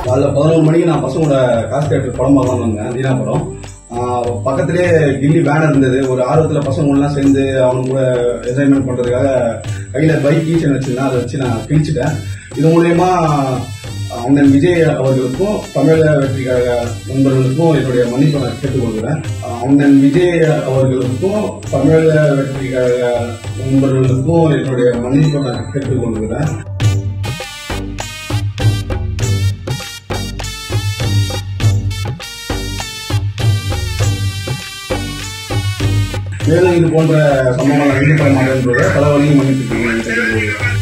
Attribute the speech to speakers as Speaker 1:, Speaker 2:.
Speaker 1: அதில் பதினோரு மணிக்கு நான் பசங்களோட காசு தேட்டர் படம் பார்க்கலாம் வந்தேன் தீனா படம் ஆஹ் பக்கத்திலே கில்லி பேனர் இருந்தது ஒரு ஆர்வத்தில் பசங்க எல்லாம் சேர்ந்து அவங்க கூட என்ஜாய்மெண்ட் பண்ணுறதுக்காக கையில் பைக் கீச்சன் வச்சிருந்தேன் அதை வச்சு நான் கிழிச்சிட்டேன் இது மூலயமா அண்ணன் விஜய் அவர்களுக்கும் தமிழக வெற்றிக்காக நண்பர்களுக்கும் என்னுடைய மன்னிப்பை நான் கேட்டுக்கொள்கிறேன் அண்ணன் விஜய் அவர்களுக்கும் தமிழக வெற்றிக்காக நண்பர்களுக்கும் என்னுடைய மன்னிப்பை நான் கேட்டுக்கொள்கிறேன் மேலும் இது போன்ற சம்பவங்கள் ஈடுபட மாட்டேன் பல வழியும் மன்னித்து